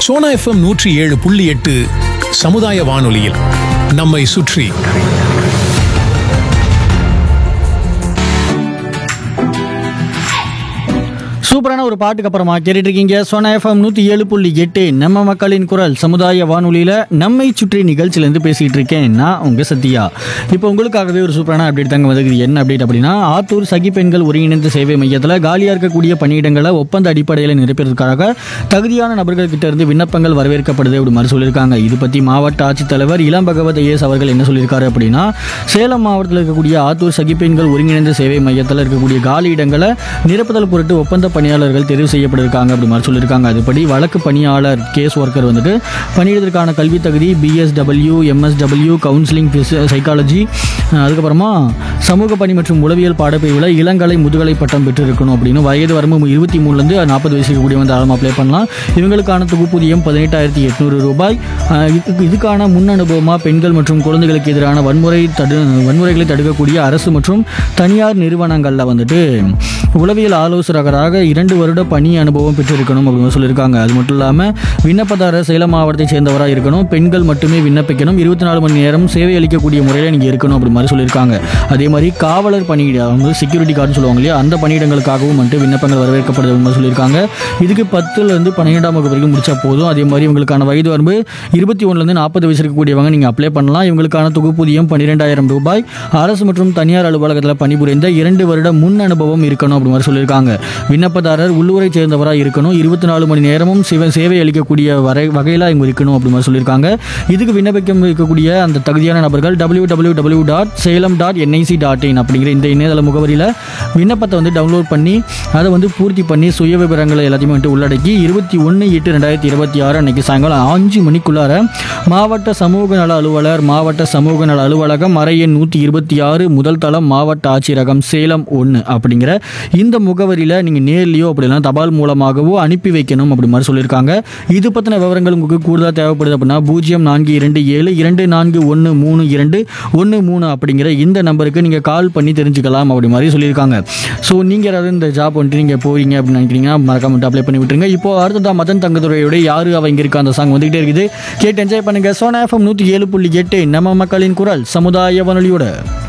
Sona FM நூற்றி ஏழு புள்ளி எட்டு சமுதாய வானொலியில் நம்மை சுற்றி சூப்பரான ஒரு பாட்டுக்கு அப்புறமா கேட்டுட்டு இருக்கீங்க சோனா எஃப்எம் நூற்றி ஏழு புள்ளி எட்டு நம்ம மக்களின் குரல் சமுதாய வானொலியில் நம்மை சுற்றி நிகழ்ச்சியிலேருந்து பேசிகிட்டு இருக்கேன் நான் உங்கள் சத்யா இப்போ உங்களுக்காகவே ஒரு சூப்பரான அப்டேட் தாங்க வந்திருக்குது என்ன அப்டேட் அப்படின்னா ஆத்தூர் சகி பெண்கள் ஒருங்கிணைந்த சேவை மையத்தில் காலியாக இருக்கக்கூடிய பணியிடங்களை ஒப்பந்த அடிப்படையில் நிரப்பிறதுக்காக தகுதியான நபர்கள் கிட்ட இருந்து விண்ணப்பங்கள் வரவேற்கப்படுது அப்படி மாதிரி சொல்லியிருக்காங்க இது பற்றி மாவட்ட ஆட்சித்தலைவர் இளம் பகவத் ஐஎஸ் அவர்கள் என்ன சொல்லியிருக்காரு அப்படின்னா சேலம் மாவட்டத்தில் இருக்கக்கூடிய ஆத்தூர் சகி பெண்கள் ஒருங்கிணைந்த சேவை மையத்தில் இருக்கக்கூடிய காலி இடங்களை நிரப்புதல் பொருட்டு ஒப்பந்த பணியாளர்கள் தெரிவு செய்யப்பட்டிருக்காங்க அப்படி மாதிரி சொல்லியிருக்காங்க அதுபடி வழக்கு பணியாளர் கேஸ் ஒர்க்கர் வந்துட்டு பணியிடத்திற்கான கல்வி தகுதி பிஎஸ்டபிள்யூ எம்எஸ்டபிள்யூ கவுன்சிலிங் சைக்காலஜி அதுக்கப்புறமா சமூக பணி மற்றும் உளவியல் பாடப்பிரிவில் இளங்கலை முதுகலை பட்டம் பெற்றிருக்கணும் அப்படின்னு வயது வரம்பு இருபத்தி மூணுலேருந்து நாற்பது வயசு இருக்கக்கூடிய வந்து ஆழம் அப்ளை பண்ணலாம் இவங்களுக்கான தொகுப்பூதியம் பதினெட்டாயிரத்தி எட்நூறு ரூபாய் அஹ் இதுக்கு- இதுக்கான முன் அனுபவமாக பெண்கள் மற்றும் குழந்தைகளுக்கு எதிரான வன்முறை தடு வன்முறைகளை தடுக்கக்கூடிய அரசு மற்றும் தனியார் நிறுவனங்களில் வந்துட்டு உளவியல் ஆலோசகராக இரண்டு வருட பணி அனுபவம் பெற்றிருக்கணும் அப்படின்னு சொல்லியிருக்காங்க அது மட்டும் இல்லாமல் விண்ணப்பதாரர் சேலம் மாவட்டத்தை சேர்ந்தவராக இருக்கணும் பெண்கள் மட்டுமே விண்ணப்பிக்கணும் இருபத்தி நாலு மணி நேரம் சேவை அளிக்கக்கூடிய முறையில் நீங்கள் இருக்கணும் அப்படி மாதிரி சொல்லியிருக்காங்க அதே மாதிரி காவலர் பணியிட அவங்க செக்யூரிட்டி கார்டுன்னு சொல்லுவாங்க இல்லையா அந்த பணியிடங்களுக்காகவும் வந்துட்டு விண்ணப்பங்கள் வரவேற்கப்படுது அப்படின்னு சொல்லியிருக்காங்க இதுக்கு பத்துலேருந்து பன்னிரெண்டாம் வகுப்பு வரைக்கும் முடிச்சா போதும் அதே மாதிரி இவங்களுக்கான வயது வரம்பு இருபத்தி ஒன்றுலேருந்து நாற்பது வயசு இருக்கக்கூடியவங்க நீங்கள் அப்ளை பண்ணலாம் இவங்களுக்கான தொகுப்பூதியம் பன்னிரெண்டாயிரம் ரூபாய் அரசு மற்றும் தனியார் அலுவலகத்தில் பணிபுரிந்த இரண்டு வருட முன் அனுபவம் இருக்கணும் அப்படி மாதிரி சொல்லியிருக்காங்க விண்ணப்பதாரர் உள்ளூரை சேர்ந்தவராக இருக்கணும் இருபத்தி நாலு மணி நேரமும் சிவ சேவை அளிக்கக்கூடிய வரை வகையில் இவங்க இருக்கணும் அப்படி மாதிரி சொல்லியிருக்காங்க இதுக்கு விண்ணப்பிக்க இருக்கக்கூடிய அந்த தகுதியான நபர்கள் W W W dot Salem dot NIC dot in அப்படிங்கிற இந்த இணையதள முகவரியில் விண்ணப்பத்தை வந்து டவுன்லோட் பண்ணி அதை வந்து பூர்த்தி பண்ணி சுய விவரங்களை எல்லாத்தையுமே வந்துட்டு உள்ளடக்கி இருபத்தி ஒன்று எட்டு ரெண்டாயிரத்தி இருபத்தி ஆறு அன்னைக்கு சாயங்காலம் அஞ்சு மணிக்குள்ளார மாவட்ட சமூக நல அலுவலர் மாவட்ட சமூக நல அலுவலகம் அறை எண் நூற்றி இருபத்தி ஆறு முதல் தளம் மாவட்ட ஆட்சியரகம் சேலம் ஒன்று அப்படிங்கிற இந்த முகவரியில் நீங்கள் நேர்லையோ அப்படிலாம் தபால் மூலமாகவோ அனுப்பி வைக்கணும் அப்படி மாதிரி சொல்லியிருக்காங்க இது பற்றின விவரங்கள் உங்களுக்கு கூடுதலாக தேவைப்படுது அப்படின்னா பூஜ்ஜியம் நான்கு இரண்டு ஏழு இரண்டு நான்கு ஒன்று மூணு இரண்டு ஒன்று மூணு அப்படிங்கிற இந்த நம்பருக்கு நீங்கள் கால் பண்ணி தெரிஞ்சுக்கலாம் அப்படி மாதிரி சொல்லியிருக்காங்க ஸோ நீங்கள் யாராவது இந்த ஜாப் வந்துட்டு நீங்கள் போறீங்க அப்படின்னு நினைக்கிறீங்கன்னா மறக்காம அப்ளை பண்ணி விட்டுருங்க இப்போ அடுத்ததா மதன் தங்கதுரையோட யாரு அவ இங்க இருக்கா அந்த சாங் வந்துகிட்டே இருக்குது கேட்டு என்ஜாய் பண்ணுங்க சோனா எஃப்எம் நூற்றி ஏழு புள்ளி எட்டு நம்ம மக்களின் குரல் சமுதாய வானொலியோட